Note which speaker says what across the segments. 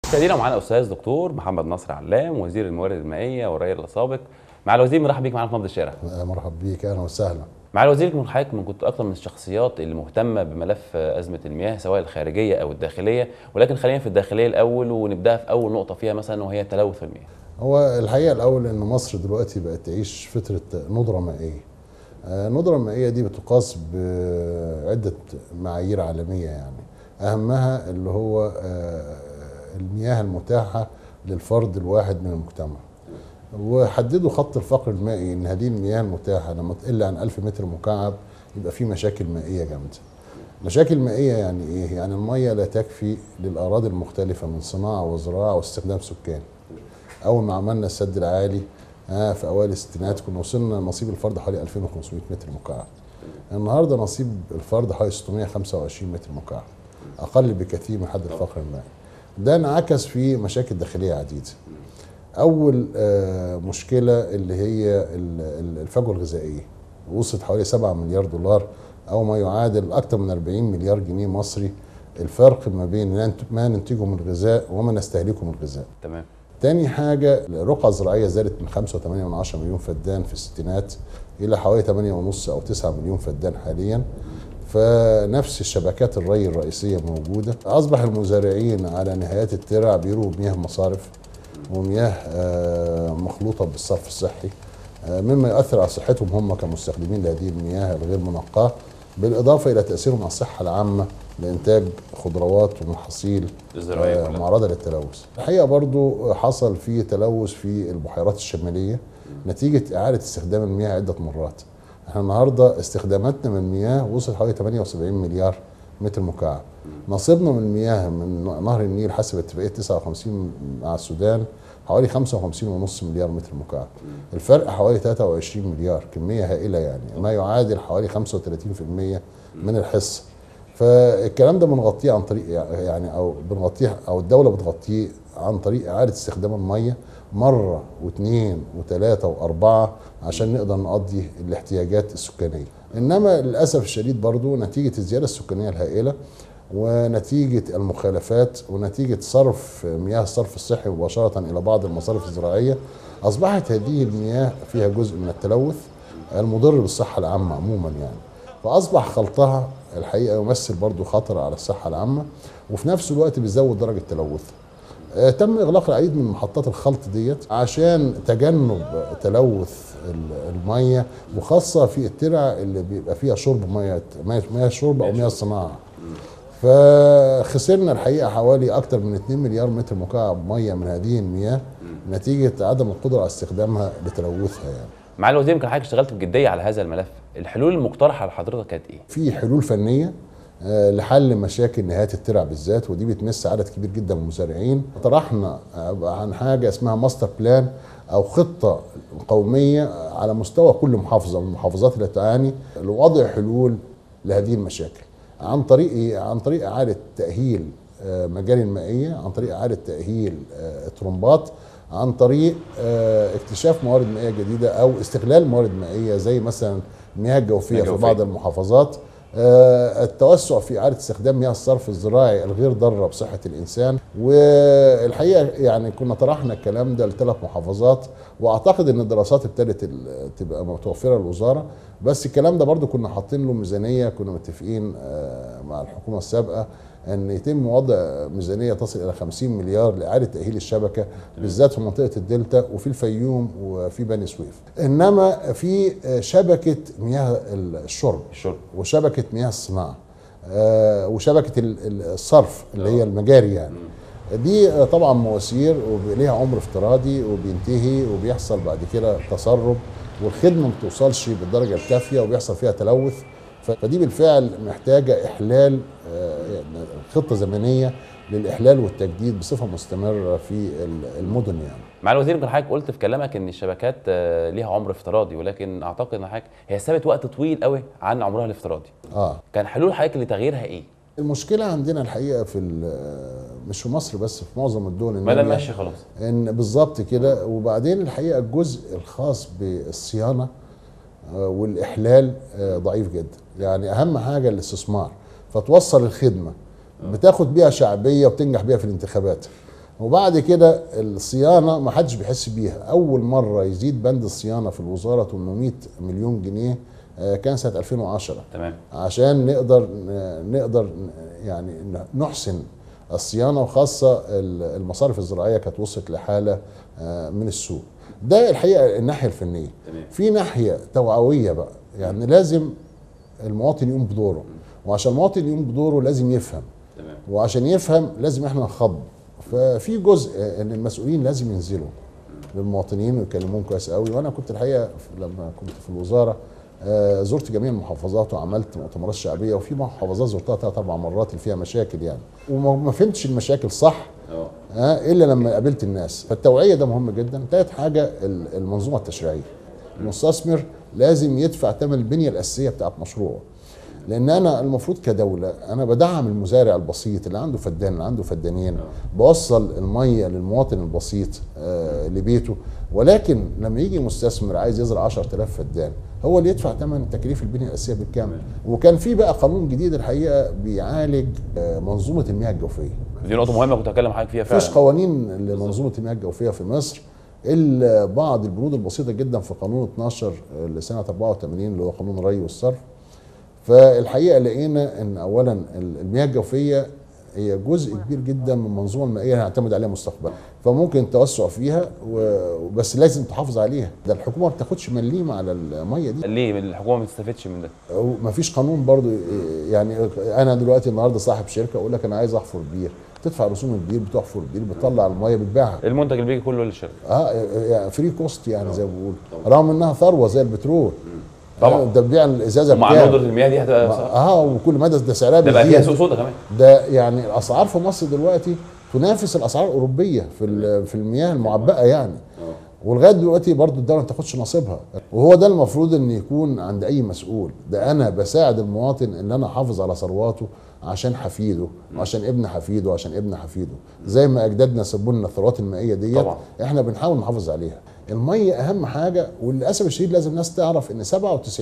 Speaker 1: مشاهدينا معانا استاذ دكتور محمد نصر علام وزير الموارد المائيه والري السابق مع الوزير مرحب بيك معانا في نبض الشارع
Speaker 2: مرحب بيك اهلا وسهلا
Speaker 1: مع الوزير من حضرتك من كنت اكثر من الشخصيات اللي مهتمه بملف ازمه المياه سواء الخارجيه او الداخليه ولكن خلينا في الداخليه الاول ونبدا في اول نقطه فيها مثلا وهي تلوث المياه
Speaker 2: هو الحقيقه الاول ان مصر دلوقتي بقت تعيش فتره ندره مائيه آه، الندره المائيه دي بتقاس بعده معايير عالميه يعني اهمها اللي هو آه، المياه المتاحه للفرد الواحد من المجتمع وحددوا خط الفقر المائي ان هذه المياه المتاحه لما تقل عن 1000 متر مكعب يبقى في مشاكل مائيه جامده. مشاكل مائيه يعني ايه؟ يعني الميه لا تكفي للاراضي المختلفه من صناعه وزراعه واستخدام سكاني. اول ما عملنا السد العالي آه في اوائل الستينات كنا وصلنا نصيب الفرد حوالي 2500 متر مكعب. النهارده نصيب الفرد حوالي 625 متر مكعب. اقل بكثير من حد الفقر المائي. ده انعكس في مشاكل داخليه عديده. اول آه، مشكله اللي هي ال- ال- الفجوه الغذائيه وصلت حوالي 7 مليار دولار او ما يعادل اكثر من 40 مليار جنيه مصري الفرق ما بين ننت- ما ننتجه من الغذاء وما نستهلكه من الغذاء
Speaker 1: تمام
Speaker 2: تاني حاجة الرقعة الزراعية زادت من 5.8 مليون فدان في الستينات إلى حوالي 8.5 أو 9 مليون فدان حاليا فنفس الشبكات الري الرئيسية موجودة أصبح المزارعين على نهايات الترع بيروا مياه مصارف ومياه آه، مخلوطة بالصرف الصحي آه، مما يؤثر على صحتهم هم كمستخدمين لهذه المياه الغير منقاة بالإضافة إلى تأثيرهم على الصحة العامة لإنتاج خضروات ومحاصيل
Speaker 1: الزراعية
Speaker 2: آه،
Speaker 1: كلها.
Speaker 2: معرضة للتلوث الحقيقة برضو حصل في تلوث في البحيرات الشمالية نتيجة إعادة استخدام المياه عدة مرات احنا النهاردة استخداماتنا من المياه وصل حوالي 78 مليار متر مكعب نصيبنا من المياه من نهر النيل حسب اتفاقية 59 مع السودان حوالي 55.5 مليار متر مكعب الفرق حوالي 23 مليار كمية هائلة يعني ما يعادل حوالي 35% من الحصة فالكلام ده بنغطيه عن طريق يعني او بنغطيه او الدوله بتغطيه عن طريق اعاده استخدام الميه مره واثنين وثلاثه واربعه عشان نقدر نقضي الاحتياجات السكانيه. انما للاسف الشديد برضو نتيجه الزياده السكانيه الهائله ونتيجه المخالفات ونتيجه صرف مياه الصرف الصحي مباشره الى بعض المصارف الزراعيه اصبحت هذه المياه فيها جزء من التلوث المضر بالصحه العامه عموما يعني. فاصبح خلطها الحقيقه يمثل برضو خطر على الصحه العامه وفي نفس الوقت بيزود درجه تلوثها. آه، تم اغلاق العديد من محطات الخلط ديت عشان تجنب تلوث ال- الميه وخاصه في الترع اللي بيبقى فيها شرب ميه ميه مياه شرب او مياه صناعه. فخسرنا الحقيقه حوالي اكثر من 2 مليار متر مكعب ميه من هذه المياه نتيجه عدم القدره على استخدامها لتلوثها يعني.
Speaker 1: مع الوزير يمكن حضرتك اشتغلت بجديه على هذا الملف الحلول المقترحه لحضرتك كانت ايه
Speaker 2: في حلول فنيه آه، لحل مشاكل نهايه الترع بالذات ودي بتمس عدد كبير جدا من المزارعين طرحنا آه، عن حاجه اسمها ماستر بلان او خطه قوميه على مستوى كل محافظه من المحافظات اللي تعاني لوضع حلول لهذه المشاكل عن طريق ايه عن طريق اعاده تاهيل آه، مجاري المائيه عن طريق اعاده تاهيل آه، ترمبات عن طريق آه، اكتشاف موارد مائيه جديده او استغلال موارد مائيه زي مثلا المياه الجوفيه في
Speaker 1: الجوفية.
Speaker 2: بعض المحافظات آه، التوسع في اعاده استخدام مياه الصرف الزراعي الغير ضاره بصحه الانسان والحقيقه يعني كنا طرحنا الكلام ده لثلاث محافظات واعتقد ان الدراسات ابتدت ال- تبقى متوفره للوزاره بس الكلام ده برضو كنا حاطين له ميزانيه كنا متفقين آه، مع الحكومه السابقه ان يتم وضع ميزانيه تصل الى 50 مليار لاعاده تاهيل الشبكه بالذات في منطقه الدلتا وفي الفيوم وفي بني سويف انما في آه، شبكه مياه الشرب
Speaker 1: الشرب
Speaker 2: وشبكه مياه الصناعه آه، وشبكه ال- ال- الصرف اللي هي المجاري يعني دي آه، طبعا مواسير وليها عمر افتراضي وبينتهي وبيحصل بعد كده تسرب والخدمه ما بتوصلش بالدرجه الكافيه وبيحصل فيها تلوث ف- فدي بالفعل محتاجه احلال آه، يعني خطه زمنيه للاحلال والتجديد بصفه مستمره في ال- المدن يعني
Speaker 1: مع الوزير يمكن حضرتك قلت في كلامك ان الشبكات آه، ليها عمر افتراضي ولكن اعتقد ان حضرتك هي سابت وقت طويل قوي عن عمرها الافتراضي
Speaker 2: اه
Speaker 1: كان حلول حضرتك لتغييرها ايه
Speaker 2: المشكله عندنا الحقيقه في ال- مش في مصر بس في معظم الدول
Speaker 1: ما ده
Speaker 2: النامية.
Speaker 1: ماشي خلاص
Speaker 2: ان بالظبط كده وبعدين الحقيقه الجزء الخاص بالصيانه آه، والاحلال آه، ضعيف جدا يعني اهم حاجه الاستثمار فتوصل الخدمه بتاخد بيها شعبيه وبتنجح بيها في الانتخابات وبعد كده الصيانه ما حدش بيحس بيها اول مره يزيد بند الصيانه في الوزاره 800 مليون جنيه آه، كان سنه 2010
Speaker 1: تمام
Speaker 2: عشان نقدر نقدر يعني نحسن الصيانه وخاصه المصارف الزراعيه كانت وصلت لحاله آه، من السوء ده الحقيقه الناحيه الفنيه
Speaker 1: تمام.
Speaker 2: في ناحيه توعويه بقى يعني لازم المواطن يقوم بدوره وعشان المواطن يقوم بدوره لازم يفهم
Speaker 1: تمام
Speaker 2: وعشان يفهم لازم احنا نخض ففي جزء ان المسؤولين لازم ينزلوا للمواطنين ويكلموهم كويس قوي وانا كنت الحقيقه لما كنت في الوزاره آه، زرت جميع المحافظات وعملت مؤتمرات شعبيه وفي محافظات زرتها ثلاث اربع مرات اللي فيها مشاكل يعني وما ما فهمتش المشاكل صح
Speaker 1: اه
Speaker 2: آه، الا لما قابلت الناس فالتوعيه ده مهم جدا ثالث حاجه ال- المنظومه التشريعيه المستثمر لازم يدفع ثمن البنيه الاساسيه بتاعت مشروعه لان انا المفروض كدوله انا بدعم المزارع البسيط اللي عنده فدان اللي عنده فدانين بوصل الميه للمواطن البسيط آه لبيته ولكن لما يجي مستثمر عايز يزرع 10000 فدان هو اللي يدفع ثمن تكليف البنيه الاساسيه بالكامل وكان في بقى قانون جديد الحقيقه بيعالج آه منظومه المياه الجوفيه
Speaker 1: دي نقطه مهمه كنت هكلم حضرتك فيها فعلا
Speaker 2: مفيش قوانين لمنظومه المياه الجوفيه في مصر الا بعض البنود البسيطه جدا في قانون 12 لسنه 84 اللي هو قانون الري والصرف فالحقيقه لقينا ان اولا المياه الجوفيه هي جزء كبير جدا من المنظومه المائيه هنعتمد عليها مستقبلا فممكن التوسع فيها و- بس لازم تحافظ عليها ده الحكومه ما بتاخدش مليم على الميه دي
Speaker 1: ليه الحكومه ما تستفدش من ده
Speaker 2: ما فيش قانون برضو يعني انا دلوقتي النهارده صاحب شركه اقول لك انا عايز احفر بير تدفع رسوم البير بتحفر البير بتطلع الميه بتبيعها
Speaker 1: المنتج اللي بيجي كله للشركه
Speaker 2: اه يعني فري كوست يعني زي ما بيقولوا رغم انها ثروه زي البترول
Speaker 1: طبعا.
Speaker 2: آه، ده بيبيع الازازه
Speaker 1: ومع
Speaker 2: بكام؟
Speaker 1: ندره المياه دي هتبقى
Speaker 2: اه وكل مدى ده سعرها
Speaker 1: ده بقى فيها
Speaker 2: بيزيد
Speaker 1: سوق سودا كمان
Speaker 2: ده يعني الاسعار في مصر دلوقتي تنافس الاسعار الاوروبيه في ال- في المياه المعبأه يعني ولغايه دلوقتي برضو الدوله ما تاخدش نصيبها وهو ده المفروض ان يكون عند اي مسؤول ده انا بساعد المواطن ان انا احافظ على ثرواته عشان حفيده وعشان ابن حفيده وعشان ابن حفيده زي ما اجدادنا سبوا لنا الثروات المائيه ديت
Speaker 1: طبعا.
Speaker 2: احنا بنحاول نحافظ عليها الميه اهم حاجه وللاسف الشديد لازم الناس تعرف ان 97%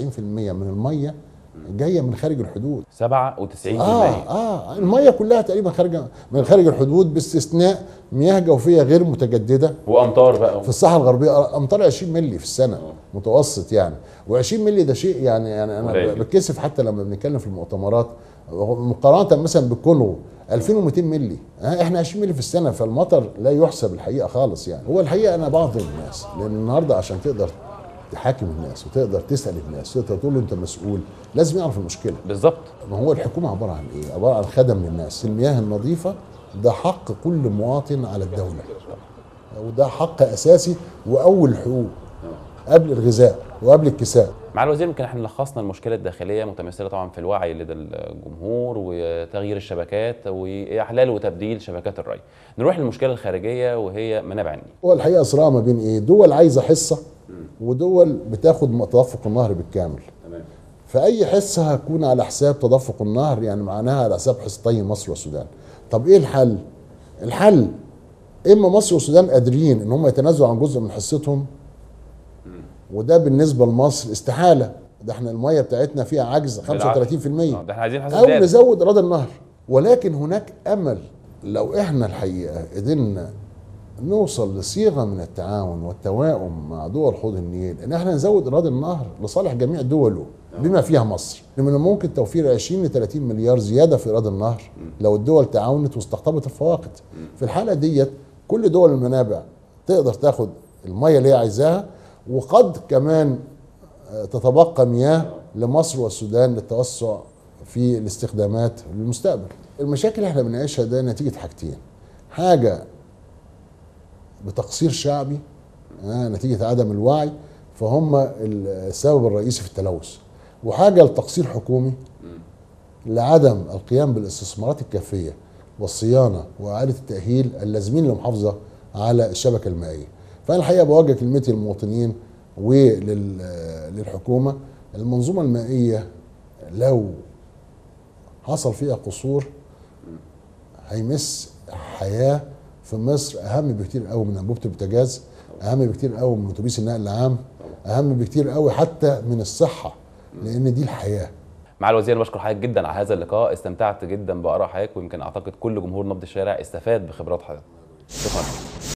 Speaker 2: من الميه جايه من خارج الحدود
Speaker 1: 97%
Speaker 2: اه اه الميه كلها تقريبا خارجه من خارج الحدود باستثناء مياه جوفيه غير متجدده
Speaker 1: وامطار بقى
Speaker 2: في الصحراء الغربيه امطار 20 مللي في السنه متوسط يعني و20 مللي ده شيء يعني يعني انا
Speaker 1: قليل.
Speaker 2: بتكسف حتى لما بنتكلم في المؤتمرات مقارنه مثلا بالكونغو 2200 مللي آه احنا 20 مللي في السنه فالمطر لا يحسب الحقيقه خالص يعني هو الحقيقه انا بعض الناس لان النهارده عشان تقدر تحاكم الناس وتقدر تسال الناس تقدر تقول له انت مسؤول لازم يعرف المشكله
Speaker 1: بالظبط
Speaker 2: ما هو الحكومه عباره عن ايه؟ عباره عن خدم للناس، المياه النظيفه ده حق كل مواطن على الدوله. وده حق اساسي واول الحقوق قبل الغذاء وقبل الكساء.
Speaker 1: مع الوزير يمكن احنا لخصنا المشكله الداخليه متمثله طبعا في الوعي لدى الجمهور وتغيير الشبكات واحلال وتبديل شبكات الري. نروح للمشكله الخارجيه وهي منابع النيل.
Speaker 2: هو الحقيقه صراع ما بين ايه؟ دول عايزه حصه ودول بتاخد تدفق النهر بالكامل.
Speaker 1: تمام
Speaker 2: فاي حصه هتكون على حساب تدفق النهر يعني معناها على حساب حصتي مصر والسودان. طب ايه الحل؟ الحل اما مصر والسودان قادرين ان هم يتنازلوا عن جزء من حصتهم وده بالنسبه لمصر استحاله ده احنا الميه بتاعتنا فيها عجز 35%
Speaker 1: آه، ده احنا عايزين حسب
Speaker 2: او
Speaker 1: زيادة.
Speaker 2: نزود اراضي النهر ولكن هناك امل لو احنا الحقيقه قدرنا نوصل لصيغه من التعاون والتوائم مع دول حوض النيل ان احنا نزود اراضي النهر لصالح جميع دوله بما فيها مصر من الممكن توفير 20 ل 30 مليار زياده في اراضي النهر لو الدول تعاونت واستقطبت الفواقد في الحاله ديت كل دول المنابع تقدر تاخد الميه اللي هي عايزاها وقد كمان آه، تتبقى مياه لمصر والسودان للتوسع في الاستخدامات للمستقبل المشاكل اللي احنا بنعيشها ده نتيجه حاجتين حاجه بتقصير شعبي آه، نتيجه عدم الوعي فهم السبب الرئيسي في التلوث وحاجه لتقصير حكومي لعدم القيام بالاستثمارات الكافيه والصيانه واعاده التاهيل اللازمين للمحافظه على الشبكه المائيه. فانا الحقيقه بوجه كلمتي للمواطنين وللحكومه المنظومه المائيه لو حصل فيها قصور هيمس حياه في مصر اهم بكتير قوي من انبوبه البوتاجاز اهم بكتير قوي من اتوبيس النقل العام اهم بكتير قوي حتى من الصحه لان دي الحياه
Speaker 1: مع الوزير أنا بشكر حضرتك جدا على هذا اللقاء استمتعت جدا باراء حضرتك ويمكن اعتقد كل جمهور نبض الشارع استفاد بخبرات حضرتك شكرا